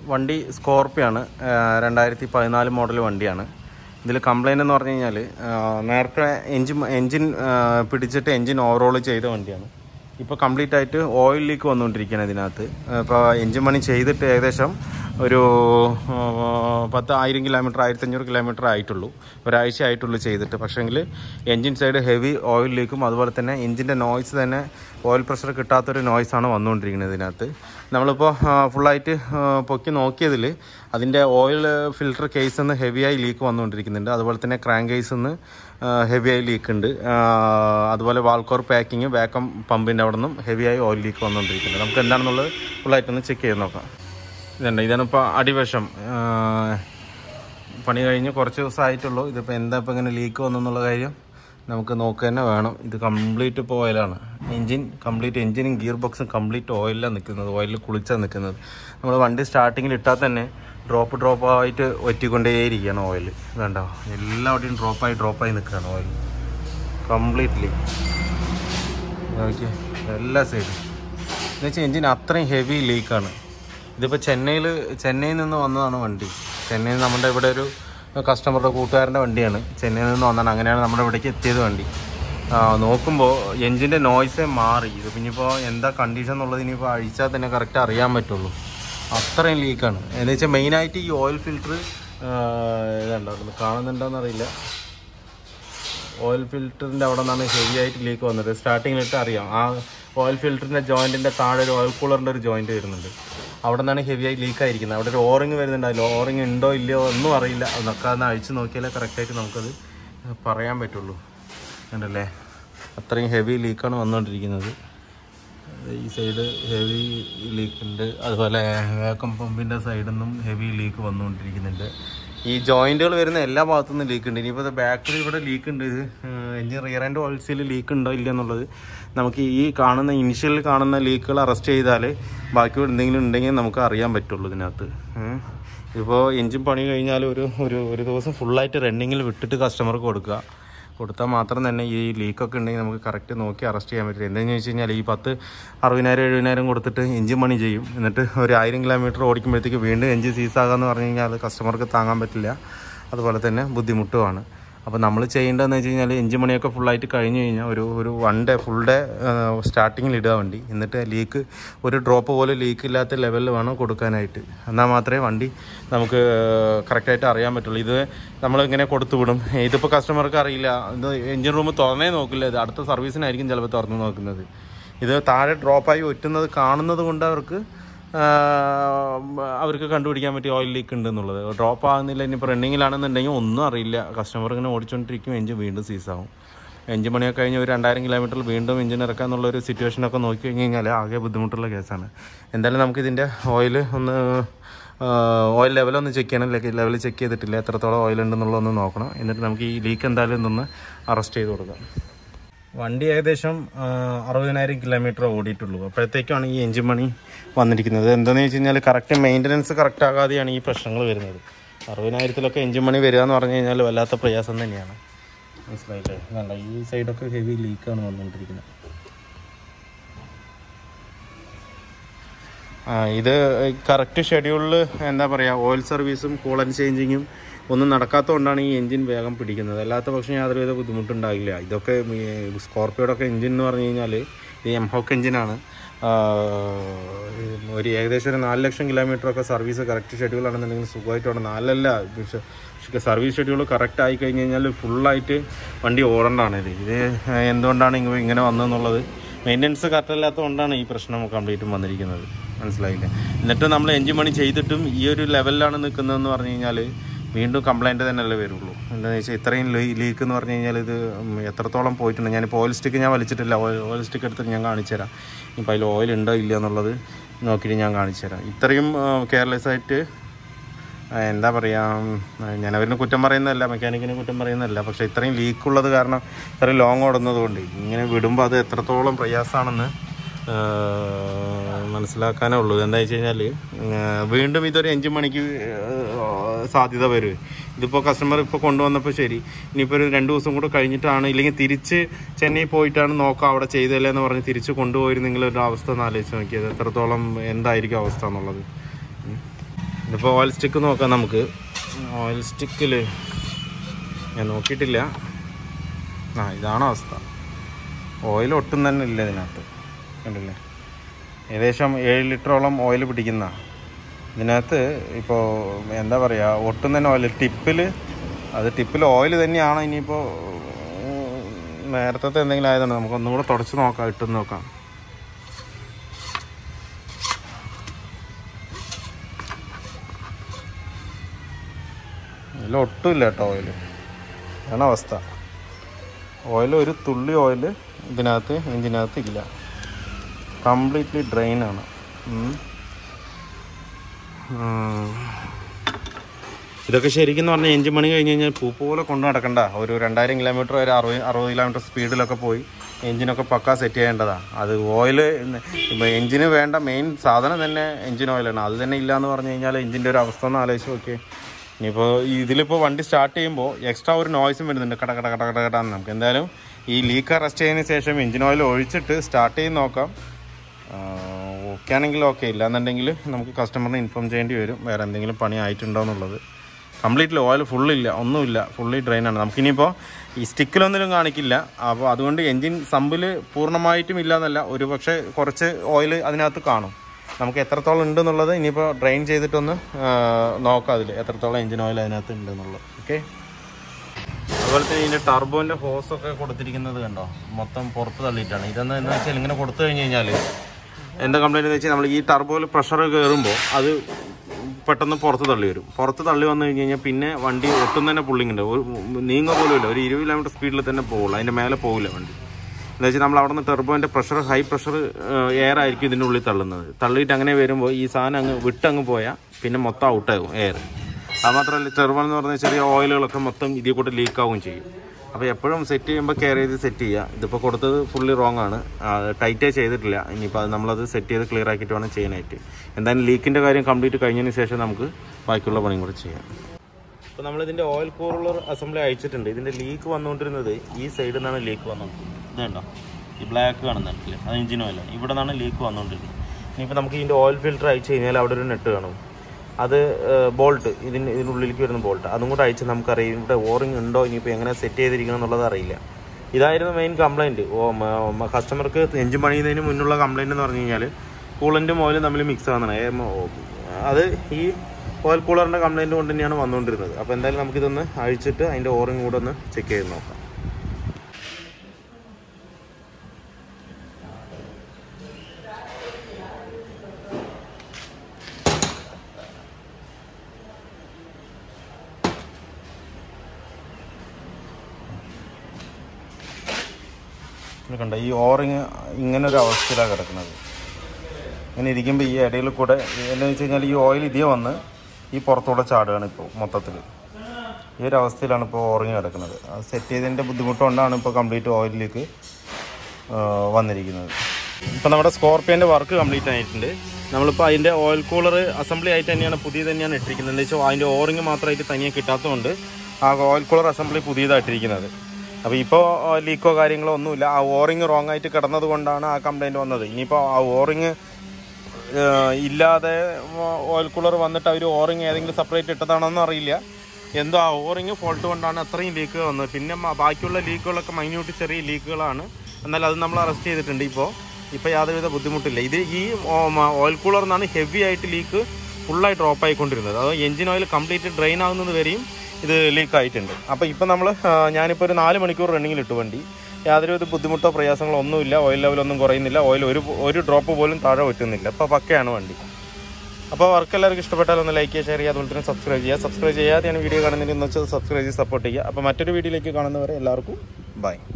വണ്ടി സ്കോർപ്പിയോ ആണ് രണ്ടായിരത്തി പതിനാല് മോഡൽ വണ്ടിയാണ് ഇതിൽ കംപ്ലൈൻ്റ് എന്ന് പറഞ്ഞു കഴിഞ്ഞാൽ നേരത്തെ എൻജിൻ എൻജിൻ പിടിച്ചിട്ട് എൻജിൻ ഓവറോൾ ചെയ്ത വണ്ടിയാണ് ഇപ്പോൾ കംപ്ലീറ്റ് ആയിട്ട് ഓയിൽ ലീക്ക് വന്നുകൊണ്ടിരിക്കുകയാണ് ഇതിനകത്ത് ഇപ്പോൾ എൻജിൻ പണി ചെയ്തിട്ട് ഏകദേശം ഒരു ആ, പത്ത് ആയിരം കിലോമീറ്റർ ആയിരത്തഞ്ഞൂറ് കിലോമീറ്റർ ആയിട്ടുള്ളൂ ഒരാഴ്ച ആയിട്ടുള്ളൂ ചെയ്തിട്ട് പക്ഷേങ്കിൽ എൻജിൻ സൈഡ് ഹെവി ഓയിൽ ലീക്കും അതുപോലെ തന്നെ എൻജിൻ്റെ നോയ്സ് തന്നെ ഓയിൽ പ്രഷർ കിട്ടാത്തൊരു നോയ്സാണ് വന്നുകൊണ്ടിരിക്കുന്നത് ഇതിനകത്ത് നമ്മളിപ്പോൾ ഫുള്ളായിട്ട് പൊക്കി നോക്കിയതിൽ അതിൻ്റെ ഓയിൽ ഫിൽട്ടർ കേസ് നിന്ന് ഹെവിയായി ലീക്ക് വന്നുകൊണ്ടിരിക്കുന്നുണ്ട് അതുപോലെ തന്നെ ക്രാങ്ക് കേസ് നിന്ന് ഹെവിയായി ലീക്ക് ഉണ്ട് ആ, അതുപോലെ വാൾക്കോർ പാക്കിങ് വാക്കം പമ്പിൻ്റെ അവിടെ നിന്നും ഹെവിയായി ഓയിൽ ലീക്ക് വന്നുകൊണ്ടിരിക്കുന്നുണ്ട് നമുക്ക് എന്താണെന്നുള്ളത് ഫുള്ളായിട്ടൊന്ന് ചെക്ക് ചെയ്ത് നോക്കാം ഇതുണ്ട് ഇതാണിപ്പോൾ അടിവശം ആ, പണി കഴിഞ്ഞ് കുറച്ച് ദിവസമായിട്ടുള്ളൂ ഇതിപ്പോൾ എന്താ ഇപ്പോൾ ഇങ്ങനെ ലീക്ക് വന്നെന്നുള്ള കാര്യം നമുക്ക് നോക്കുക തന്നെ വേണം ഇത് കംപ്ലീറ്റ് ഇപ്പോൾ ഓയിലാണ് എൻജിൻ കംപ്ലീറ്റ് എൻജിനും ഗിയർ ബോക്സും കംപ്ലീറ്റ് ഓയിലാണ് നിൽക്കുന്നത് ഓയിലിൽ കുളിച്ചാണ് നിൽക്കുന്നത് നമ്മൾ വണ്ടി സ്റ്റാർട്ടിങ്ങിൽ ഇട്ടാൽ തന്നെ ഡ്രോപ്പ് ഡ്രോപ്പ് ആയിട്ട് ഒറ്റിക്കൊണ്ടേയിരിക്കുകയാണ് ഓയിൽ വേണ്ട എല്ലാവിടെയും ഡ്രോപ്പായി ഡ്രോപ്പായി നിൽക്കുകയാണ് ഓയിൽ കംപ്ലീറ്റ്ലി ഓക്കെ എല്ലാ സൈഡും എന്ന് വെച്ചാൽ എൻജിൻ അത്രയും ഹെവി ലീക്കാണ് ഇതിപ്പോൾ ചെന്നൈയിൽ ചെന്നൈയിൽ നിന്ന് വന്നതാണ് വണ്ടി ചെന്നൈയിൽ നിന്ന് നമ്മുടെ ഇവിടെ ഒരു കസ്റ്റമറുടെ കൂട്ടുകാരൻ്റെ വണ്ടിയാണ് ചെന്നൈയിൽ നിന്ന് വന്നതാണ് അങ്ങനെയാണ് നമ്മുടെ ഇവിടേക്ക് എത്തിയത് വണ്ടി ആ, നോക്കുമ്പോൾ എൻജിൻ്റെ നോയ്സേ മാറി ഇത് പിന്നിപ്പോൾ എന്താ കണ്ടീഷൻ എന്നുള്ളത് ഇനിയിപ്പോൾ അഴിച്ചാൽ തന്നെ കറക്റ്റ് അറിയാൻ പറ്റുള്ളൂ അത്രയും ലീക്കാണ് എന്ന് വെച്ചാൽ മെയിനായിട്ട് ഈ ഓയിൽ ഫിൽറ്റർ ഇതുണ്ടായിരുന്നു കാണുന്നുണ്ടോയെന്ന് അറിയില്ല ഓയിൽ ഫിൽറ്ററിൻ്റെ അവിടെ നിന്നാണ് ഹെവി ആയിട്ട് ലീക്ക് വന്നത് സ്റ്റാർട്ടിങ്ങിലിട്ട് അറിയാം ആ ഓയിൽ ഫിൽറ്ററിൻ്റെ ജോയിൻറ്റിൻ്റെ താഴെ ഒരു ഓയിൽ കൂളറിൻ്റെ ഒരു ജോയിൻറ്റ് വരുന്നുണ്ട് അവിടെ നിന്നാണ് ഹെവി ആയി ലീക്ക് ആയിരിക്കുന്നത് അവിടെ ഒരു ഓറിങ് വരുന്നുണ്ടാവില്ല ഓറിങ് ഉണ്ടോ ഇല്ലയോ ഒന്നും അറിയില്ല അതൊക്കെ അതൊന്ന് അഴിച്ച് നോക്കിയാലേ കറക്റ്റായിട്ട് നമുക്കത് പറയാൻ പറ്റുള്ളൂ ഉണ്ടല്ലേ അത്രയും ഹെവി ലീക്കാണ് വന്നുകൊണ്ടിരിക്കുന്നത് ഈ സൈഡ് ഹെവി ലീക്ക് ഉണ്ട് അതുപോലെ വേക്കം പമ്പിൻ്റെ സൈഡിൽ നിന്നും ഹെവി ലീക്ക് വന്നുകൊണ്ടിരിക്കുന്നുണ്ട് ഈ ജോയിൻറ്റുകൾ വരുന്ന എല്ലാ ഭാഗത്തു നിന്നും ലീക്ക് ഉണ്ട് ഇനിയിപ്പോൾ ബാക്കിൽ ഇവിടെ ലീക്ക് ഉണ്ട് ഇത് എഞ്ചിൻ റിയർ ആൻഡ് ഓൾസിൽ ലീക്ക് ഉണ്ടോ ഇല്ല എന്നുള്ളത് നമുക്ക് ഈ കാണുന്ന ഇനിഷ്യൽ കാണുന്ന ലീക്കുകൾ അറസ്റ്റ് ചെയ്താൽ ബാക്കി എന്തെങ്കിലും ഉണ്ടെങ്കിൽ നമുക്ക് അറിയാൻ പറ്റുള്ളൂ ഇതിനകത്ത് ഉം. ഇപ്പോൾ എഞ്ചിൻ പണി കഴിഞ്ഞാൽ ഒരു ഒരു ഒരു ദിവസം ഫുള്ളായിട്ട് റണ്ണിങ്ങിൽ വിട്ടിട്ട് കസ്റ്റമർക്ക് കൊടുക്കുക കൊടുത്താൽ മാത്രം തന്നെ ഈ ലീക്കൊക്കെ ഉണ്ടെങ്കിൽ നമുക്ക് കറക്റ്റ് നോക്കി അറസ്റ്റ് ചെയ്യാൻ പറ്റില്ല എന്താണെന്ന് വെച്ച് കഴിഞ്ഞാൽ ഈ പത്ത് അറുപതിനായിരം എഴുപതിനായിരം കൊടുത്തിട്ട് എഞ്ചിൻ പണി ചെയ്യും എന്നിട്ട് ഒരു ആയിരം കിലോമീറ്റർ ഓടിക്കുമ്പോഴത്തേക്ക് വീണ്ടും എഞ്ചിൻ സീസാകാന്ന് പറഞ്ഞു കഴിഞ്ഞാൽ അത് കസ്റ്റമർക്ക് താങ്ങാൻ പറ്റില്ല അതുപോലെ തന്നെ ബുദ്ധിമുട്ടുമാണ് അപ്പോൾ നമ്മൾ ചെയ്യേണ്ടതെന്ന് വെച്ച് കഴിഞ്ഞാൽ എഞ്ചിൻ പണിയൊക്കെ ഫുള്ളായിട്ട് കഴിഞ്ഞ് കഴിഞ്ഞാൽ ഒരു ഒരു വൺ ഡേ ഫുൾ ഡേ സ്റ്റാർട്ടിങ്ങിൽ ഇടുക വണ്ടി എന്നിട്ട് ലീക്ക് ഒരു ഡ്രോപ്പ് പോലും ലീക്ക് ഇല്ലാത്ത ലെവലിൽ വേണം കൊടുക്കാനായിട്ട് എന്നാൽ മാത്രമേ വണ്ടി നമുക്ക് കറക്റ്റായിട്ട് അറിയാൻ പറ്റുള്ളൂ ഇത് നമ്മളിങ്ങനെ കൊടുത്തു വിടും ഇതിപ്പോൾ കസ്റ്റമർക്ക് അറിയില്ല ഇത് എഞ്ചിൻ റൂം തുറന്നേ നോക്കില്ല ഇത് അടുത്ത സർവീസിനായിരിക്കും ചിലപ്പോൾ തുറന്ന് നോക്കുന്നത് ഇത് താഴെ ഡ്രോപ്പായി ഒറ്റുന്നത് കാണുന്നത് കൊണ്ട് അവർക്ക് ആഹ് അവർക്ക് കണ്ടുപിടിക്കാൻ പറ്റിയ ഓയിൽ ലീക്ക് ഉണ്ട് എന്നുള്ളത് ഡ്രോപ്പ് ആകുന്നില്ല ഇനിയിപ്പോൾ റണ്ണിങ്ങിലാണെന്നുണ്ടെങ്കിൽ ഒന്നും അറിയില്ല കസ്റ്റമർ ഇങ്ങനെ ഓടിച്ചുകൊണ്ടിരിക്കും എഞ്ചിൻ വീണ്ടും സീസാവും എഞ്ചിൻ പണിയൊക്കെ കഴിഞ്ഞ് ഒരു രണ്ടായിരം കിലോമീറ്ററിൽ വീണ്ടും എഞ്ചിൻ ഇറക്കുക എന്നുള്ള ഒരു സിറ്റുവേഷനൊക്കെ നോക്കി കഴിഞ്ഞ് കഴിഞ്ഞാൽ ആകെ ബുദ്ധിമുട്ടുള്ള കേസാണ് എന്തായാലും നമുക്ക് ഇതിൻ്റെ ഓയിൽ ഒന്ന് ഓയിൽ ലെവലൊന്ന് ചെക്ക് ചെയ്യണം ലെവൽ ചെക്ക് ചെയ്തിട്ടില്ല എത്രത്തോളം ഓയിൽ ഉണ്ടെന്നുള്ളതൊന്ന് നോക്കണം എന്നിട്ട് നമുക്ക് ഈ ലീക്ക് എന്തായാലും ഇതൊന്ന് അറസ്റ്റ് ചെയ്ത് കൊടുക്കാം വണ്ടി ഏകദേശം ആ, അറുപതിനായിരം കിലോമീറ്റർ ഓടിയിട്ടുള്ളൂ അപ്പോഴത്തേക്കാണ് ഈ എഞ്ചിൻ പണി വന്നിരിക്കുന്നത് എന്താണെന്ന് വെച്ച് കഴിഞ്ഞാൽ കറക്റ്റ് മെയിൻ്റനൻസ് കറക്റ്റ് ആകാതെയാണ് ഈ പ്രശ്നങ്ങൾ വരുന്നത് അറുപതിനായിരത്തിലൊക്കെ എഞ്ചിൻ പണി വരിക എന്ന് പറഞ്ഞു കഴിഞ്ഞാൽ വല്ലാത്ത പ്രയാസം തന്നെയാണ് മനസ്സിലായില്ലേ വേണ്ട ഈ സൈഡൊക്കെ ഹെവി ലീക്കാണ് വന്നുകൊണ്ടിരിക്കുന്നത് ആ, ഇത് കറക്റ്റ് ഷെഡ്യൂളിൽ എന്താ പറയുക ഓയിൽ സർവീസും കൂളൻ ചേഞ്ചിങ്ങും ഒന്നും നടക്കാത്തതുകൊണ്ടാണ് ഈ എൻജിൻ വേഗം പിടിക്കുന്നത് അല്ലാത്ത പക്ഷം യാതൊരുവിധ ബുദ്ധിമുട്ടുണ്ടാകില്ല ഇതൊക്കെ ഈ സ്കോർപ്പിയോടെ ഒക്കെ എൻജിൻ എന്ന് പറഞ്ഞു കഴിഞ്ഞാൽ ഇത് എംഹോക്ക് എൻജിനാണ് ആ, ഒരു ഏകദേശം ഒരു നാല് ലക്ഷം കിലോമീറ്റർ ഒക്കെ സർവീസ് കറക്റ്റ് ഷെഡ്യൂൾ ആണെന്നുണ്ടെങ്കിൽ സുഖമായിട്ട് ഓടണം നാലല്ല സർവീസ് ഷെഡ്യൂൾ കറക്റ്റ് ആയി കഴിഞ്ഞ് കഴിഞ്ഞാൽ ഫുള്ളായിട്ട് വണ്ടി ഓടേണ്ടതാണ് ഇത് ഇത് എന്തുകൊണ്ടാണ് ഇങ്ങ- ഇങ്ങനെ വന്നതെന്നുള്ളത് മെയിൻ്റനൻസ് കറക്റ്റ് അല്ലാത്തതുകൊണ്ടാണ് ഈ പ്രശ്നം കംപ്ലീറ്റും വന്നിരിക്കുന്നത് മനസ്സിലായില്ലേ എന്നിട്ട് നമ്മൾ എഞ്ചിൻ പണി ചെയ്തിട്ടും ഈ ഒരു ലെവലിലാണ് നിൽക്കുന്നതെന്ന് പറഞ്ഞു കഴിഞ്ഞാൽ വീണ്ടും കംപ്ലൈൻറ്റ് തന്നെയല്ലേ വരുള്ളൂ എന്താണെന്ന് വെച്ചാൽ ഇത്രയും ലീക്ക് എന്ന് പറഞ്ഞു കഴിഞ്ഞാൽ ഇത് ഉം, എത്രത്തോളം പോയിട്ടുണ്ട് ഞാനിപ്പോൾ ഓയിൽ സ്റ്റിക്ക് ഞാൻ വലിച്ചിട്ടില്ല ഓയിൽ ഓയിൽ സ്റ്റിക്ക് എടുത്തിട്ട് ഞാൻ കാണിച്ചു തരാം ഇപ്പം അതിൽ ഓയിൽ ഉണ്ടോ ഇല്ല എന്നുള്ളത് നോക്കിയിട്ട് ഞാൻ കാണിച്ചു തരാം ഇത്രയും കെയർലെസ് ആയിട്ട് ആ, എന്താ പറയുക ഞാൻ അവരിന് കുറ്റം പറയുന്നതല്ല മെക്കാനിക്കിന് കുറ്റം പറയുന്നതല്ല പക്ഷേ ഇത്രയും ലീക്കുള്ളത് കാരണം ഇത്രയും ലോങ് ഓടുന്നത് കൊണ്ട് ഇങ്ങനെ വിടുമ്പോൾ അത് എത്രത്തോളം പ്രയാസമാണെന്ന് ആ, മനസ്സിലാക്കാനേ ഉള്ളൂ എന്താ വെച്ച് കഴിഞ്ഞാൽ വീണ്ടും ഇതൊരു എഞ്ചിൻ മണിക്ക് ആ, സാധ്യത വരും ഇതിപ്പോൾ കസ്റ്റമർ ഇപ്പോൾ കൊണ്ടുവന്നപ്പോൾ ശരി ഇനിയിപ്പോൾ ഒരു രണ്ട് ദിവസം കൂടെ കഴിഞ്ഞിട്ടാണ് ഇല്ലെങ്കിൽ തിരിച്ച് ചെന്നൈ പോയിട്ടാണ് നോക്കാം അവിടെ ചെയ്തല്ലേ എന്ന് പറഞ്ഞ് തിരിച്ച് കൊണ്ടുപോയിരുന്നെങ്കിൽ ഒരു അവസ്ഥ ഒന്ന് ആലോചിച്ച് നോക്കിയത് എത്രത്തോളം എന്തായിരിക്കും അവസ്ഥ എന്നുള്ളത് ഉം. ഇതിപ്പോൾ ഓയിൽ സ്റ്റിക്ക് നോക്കാം നമുക്ക് ഓയിൽ സ്റ്റിക്കിൽ ഞാൻ നോക്കിയിട്ടില്ല ആ ഇതാണ് അവസ്ഥ ഓയിൽ ഒട്ടും തന്നെ ഇല്ല ഇതിനകത്ത് കണ്ടില്ലേ ഏകദേശം ഏഴ് ലിറ്ററോളം ഓയിൽ പിടിക്കുന്ന ഇതിനകത്ത് ഇപ്പോൾ എന്താ പറയുക ഒട്ടും തന്നെ ഓയിൽ ടിപ്പിൽ അത് ടിപ്പിൽ ഓയിൽ തന്നെയാണ് ഇനിയിപ്പോൾ നേരത്തെ എന്തെങ്കിലും ആയതുകൊണ്ട് നമുക്ക് ഒന്നുകൂടെ തുടച്ച് നോക്കാം ഇട്ടെന്ന് നോക്കാം ഇതിൽ ഒട്ടുമില്ല കേട്ടോ ഓയിൽ അതാണ് അവസ്ഥ ഓയിൽ ഒരു തുള്ളി ഓയിൽ ഇതിനകത്ത് എഞ്ചിനകത്ത് ഇല്ല കംപ്ലീറ്റ്ലി ഡ്രെയിൻ ആണ് ഉം. ഉം. ഇതൊക്കെ ശരിക്കും പറഞ്ഞാൽ എഞ്ചിൻ പണി കഴിഞ്ഞ് കഴിഞ്ഞാൽ പൂ പോലെ കൊണ്ടു നടക്കണ്ട ഒരു രണ്ടായിരം കിലോമീറ്റർ വരെ അറുപത് അറുപത് കിലോമീറ്റർ സ്പീഡിലൊക്കെ പോയി എഞ്ചിനൊക്കെ പക്കാ സെറ്റ് ചെയ്യേണ്ടതാണ് അത് ഓയിൽ ഇപ്പോൾ എഞ്ചിന് വേണ്ട മെയിൻ സാധനം തന്നെ എഞ്ചിൻ ഓയിലാണ് അത് തന്നെ ഇല്ല എന്ന് പറഞ്ഞു കഴിഞ്ഞാൽ എഞ്ചിൻ്റെ ഒരു അവസ്ഥ ഒന്ന് ആലോചിച്ച് നോക്കിയേ ഇനിയിപ്പോൾ ഇതിലിപ്പോൾ വണ്ടി സ്റ്റാർട്ട് ചെയ്യുമ്പോൾ എക്സ്ട്രാ ഒരു നോയ്സും വരുന്നുണ്ട് കട കട കട കട കട എന്ന് നമുക്ക് എന്തായാലും ഈ ലീക്ക് അറസ്റ്റ് ചെയ്തതിന് ശേഷം എഞ്ചിൻ ഓയിൽ ഒഴിച്ചിട്ട് സ്റ്റാർട്ട് ചെയ്ത് നോക്കാം ഓക്കെ ആണെങ്കിൽ ഓക്കെ ഇല്ലാന്നുണ്ടെങ്കിൽ നമുക്ക് കസ്റ്റമറിനെ ഇൻഫോം ചെയ്യേണ്ടി വരും വേറെ എന്തെങ്കിലും പണി ആയിട്ടുണ്ടോ എന്നുള്ളത് കംപ്ലീറ്റ്ലി ഓയിൽ ഫുള്ളില്ല ഒന്നുമില്ല ഫുള്ളി ഡ്രെയിനാണ് നമുക്കിനിയിപ്പോൾ ഈ സ്റ്റിക്കിലൊന്നിനും കാണിക്കില്ല അപ്പോൾ അതുകൊണ്ട് എൻജിൻ സമ്പിൽ പൂർണ്ണമായിട്ടും ഇല്ല എന്നല്ല ഒരു പക്ഷേ കുറച്ച് ഓയിൽ അതിനകത്ത് കാണും നമുക്ക് എത്രത്തോളം ഉണ്ട് എന്നുള്ളത് ഇനിയിപ്പോൾ ഡ്രെയിൻ ചെയ്തിട്ടൊന്ന് ആ, നോക്കാം അതിൽ എത്രത്തോളം എൻജിൻ ഓയിൽ അതിനകത്ത് ഉണ്ട് എന്നുള്ളത് ഓക്കെ അതുപോലെ തന്നെ ഇതിൻ്റെ ടർബോൻ്റെ ഹോസൊക്കെ കൊടുത്തിരിക്കുന്നത് കണ്ടോ മൊത്തം പുറത്ത് തള്ളിയിട്ടാണ് ഇതെന്ന് എന്ന് വെച്ചാൽ ഇങ്ങനെ കൊടുത്തു കഴിഞ്ഞ് കഴിഞ്ഞാൽ എന്താ കംപ്ലൈൻറ്റ് എന്ന് വെച്ചാൽ നമ്മൾ ഈ ടർബോയിൽ പ്രഷർ കയറുമ്പോൾ അത് പെട്ടെന്ന് പുറത്ത് തള്ളി വരും പുറത്ത് തള്ളി വന്നു കഴിഞ്ഞ് കഴിഞ്ഞാൽ പിന്നെ വണ്ടി ഒട്ടും തന്നെ പുള്ളിങ് ഉണ്ട് ഒരു നീങ്ങ പോലും ഇല്ല ഒരു ഇരുപത് കിലോമീറ്റർ സ്പീഡിൽ തന്നെ പോകുള്ളൂ അതിൻ്റെ മേലെ പോകില്ല വണ്ടി എന്താ വെച്ചാൽ നമ്മൾ അവിടെ നിന്ന് ടെർബോൻ്റെ പ്രഷർ ഹൈ പ്രഷർ എയർ ആയിരിക്കും ഇതിൻ്റെ ഉള്ളിൽ തള്ളുന്നത് തള്ളിയിട്ട് അങ്ങനെ വരുമ്പോൾ ഈ സാധനം അങ്ങ് വിട്ടങ്ങ് പോയാൽ പിന്നെ മൊത്തം ഔട്ടാകും എയർ അത് മാത്രമല്ല ടെർബോ എന്ന് പറഞ്ഞ ചെറിയ ഓയിലുകളൊക്കെ മൊത്തം ഇതിൽ കൂടെ ലീക്ക് ആവുകയും ചെയ്യും അപ്പോൾ എപ്പോഴും സെറ്റ് ചെയ്യുമ്പോൾ കെയർ ചെയ്ത് സെറ്റ് ചെയ്യുക ഇതിപ്പോൾ കൊടുത്തത് ഫുള്ളി റോങ് ആണ് ടൈറ്റേ ചെയ്തിട്ടില്ല ഇനിയിപ്പോൾ അത് നമ്മളത് സെറ്റ് ചെയ്ത് ക്ലിയർ ആക്കിയിട്ട് വേണം ചെയ്യാനായിട്ട് എന്തായാലും ലീക്കിൻ്റെ കാര്യം കംപ്ലീറ്റ് കഴിഞ്ഞതിന് ശേഷം നമുക്ക് ബാക്കിയുള്ള പണിയും കൂടെ ചെയ്യാം ഇപ്പോൾ നമ്മളിതിൻ്റെ ഓയിൽ കൂളർ അസംബ്ലി അയച്ചിട്ടുണ്ട് ഇതിൻ്റെ ലീക്ക് വന്നുകൊണ്ടിരുന്നത് ഈ സൈഡിൽ നിന്നാണ് ലീക്ക് വന്നുകൊണ്ടിരുന്നത് ഇതുണ്ടോ ഈ ബ്ലാക്ക് കാണുന്നില്ല അത് എഞ്ചിൻ ഓയിലാണ് ഇവിടെ നിന്നാണ് ലീക്ക് വന്നുകൊണ്ടിരുന്നത് ഇനിയിപ്പോൾ നമുക്ക് ഇതിൻ്റെ ഓയിൽ ഫിൽറ്റർ അയച്ചു കഴിഞ്ഞാൽ അവിടെ ഒരു നെറ്റ് കാണും അത് ബോൾട്ട് ഇതിന് ഇതിനുള്ളിലേക്ക് വരുന്ന ബോൾട്ട് അതും കൂടെ അയച്ച് നമുക്കറിയാം ഇവിടെ ഓറിങ് ഉണ്ടോ ഇനിയിപ്പോൾ എങ്ങനെ സെറ്റ് ചെയ്തിരിക്കണം എന്നുള്ളത് അറിയില്ല ഇതായിരുന്നു മെയിൻ കംപ്ലൈൻറ്റ് ഓ കസ്റ്റമർക്ക് എഞ്ചിൻ പണിയുന്നതിന് മുന്നുള്ള കംപ്ലൈൻറ്റ് എന്ന് പറഞ്ഞു കഴിഞ്ഞാൽ കൂളൻറ്റും ഓയിലും തമ്മിൽ മിക്സ് ആവുന്നതാണ് ഏ, മ, ഓ, അത് ഈ ഓയിൽ കൂളറിൻ്റെ കംപ്ലൈൻറ്റ് കൊണ്ട് തന്നെയാണ് വന്നുകൊണ്ടിരുന്നത് അപ്പോൾ എന്തായാലും നമുക്കിതൊന്ന് അഴിച്ചിട്ട് അതിൻ്റെ ഓറിങ് കൂടെ ഒന്ന് ചെക്ക് ചെയ്ത് നോക്കാം ഇത് കണ്ട ഈ ഓറിങ് ഇങ്ങനെ ഒരു അവസ്ഥയിലാണ് കിടക്കുന്നത് ഇങ്ങനെ ഇരിക്കുമ്പോൾ ഈ ഇടയിൽ കൂടെ എന്താണെന്ന് വെച്ച് കഴിഞ്ഞാൽ ഈ ഓയിൽ ഇതേ വന്ന് ഈ പുറത്തൂടെ ചാടുകയാണ് ഇപ്പോൾ മൊത്തത്തിൽ ഈ ഒരു അവസ്ഥയിലാണ് ഇപ്പോൾ ഓറിങ് കിടക്കുന്നത് അത് സെറ്റ് ചെയ്തതിൻ്റെ ബുദ്ധിമുട്ടുകൊണ്ടാണ് ഇപ്പോൾ കംപ്ലീറ്റ് ഓയിലിലേക്ക് വന്നിരിക്കുന്നത് ഇപ്പോൾ നമ്മുടെ സ്കോർപ്പിയൻ്റെ വർക്ക് കംപ്ലീറ്റ് ആയിട്ടുണ്ട് നമ്മളിപ്പോൾ അതിൻ്റെ ഓയിൽ കൂളർ അസംബ്ലി ആയിട്ട് തന്നെയാണ് പുതിയ തന്നെയാണ് ഇട്ടിരിക്കുന്നത് എന്താ വെച്ചാൽ അതിൻ്റെ ഓറിങ് മാത്രമായിട്ട് തനിയെ കിട്ടാത്തതുകൊണ്ട് ആ ഓയിൽ കൂളർ അസംബ്ലി പുതിയതായിട്ടിരിക്കുന്നത് അപ്പോൾ ഇപ്പോൾ ലീക്കോ കാര്യങ്ങളോ ഒന്നുമില്ല ആ ഓറിങ് റോങ് ആയിട്ട് കിടന്നത് കൊണ്ടാണ് ആ കംപ്ലൈൻറ്റ് വന്നത് ഇനിയിപ്പോൾ ആ ഓറിങ് ഇല്ലാതെ ഓയിൽ കൂളർ വന്നിട്ട് അവർ ഓറിങ് ഏതെങ്കിലും സെപ്പറേറ്റ് ഇട്ടതാണെന്ന് അറിയില്ല എന്തോ ആ ഓറിങ് ഫോൾട്ട് കൊണ്ടാണ് അത്രയും ലീക്ക് വന്നത് പിന്നെ മ- ബാക്കിയുള്ള ലീക്കുകളൊക്കെ മൈന്യൂട്ട് ചെറിയ ലീക്കുകളാണ് എന്നാൽ അത് നമ്മൾ അറസ്റ്റ് ചെയ്തിട്ടുണ്ട് ഇപ്പോൾ ഇപ്പോൾ യാതൊരുവിധ ബുദ്ധിമുട്ടില്ല ഇത് ഈ ഓയിൽ കൂളർ നിന്നാണ് ഹെവി ആയിട്ട് ലീക്ക് ഫുള്ളായി ഡ്രോപ്പ് ആയിക്കൊണ്ടിരുന്നത് അത് എഞ്ചിൻ ഓയിൽ കംപ്ലീറ്റ് ഡ്രെയിൻ ആകുന്നത് വരെയും ഇത് ലീക്ക് ആയിട്ടുണ്ട് അപ്പോൾ ഇപ്പോൾ നമ്മൾ ഞാനിപ്പോൾ ഒരു നാല് മണിക്കൂർ റണ്ണിങ്ങിൽ ഇട്ടു വണ്ടി യാതൊരുവിധ ബുദ്ധിമുട്ടോ പ്രയാസങ്ങളോ ഒന്നുമില്ല ഓയിൽ ലെവലൊന്നും കുറയുന്നില്ല ഓയിൽ ഒരു ഒരു ഡ്രോപ്പ് പോലും താഴെ വെട്ടുന്നില്ല ഇപ്പോൾ പക്കയാണ് വണ്ടി അപ്പോൾ വർക്ക് എല്ലാവർക്കും ഇഷ്ടപ്പെട്ടാൽ ഒന്ന് ലൈക്ക് ചെയ്യുക ഷെയർ ചെയ്യുക അതുപോലെ തന്നെ സബ്സ്ക്രൈബ് ചെയ്യുക സബ്സ്ക്രൈബ് ചെയ്യാതെയാണ് വീഡിയോ കാണുന്നതിന് എന്ന് വെച്ചാൽ സബ്സ്ക്രൈബ് ചെയ്ത് സപ്പോർട്ട് ചെയ്യുക അപ്പോൾ മറ്റൊരു വീഡിയോയിലേക്ക് കാണുന്നവരെ എല്ലാവർക്കും ബൈ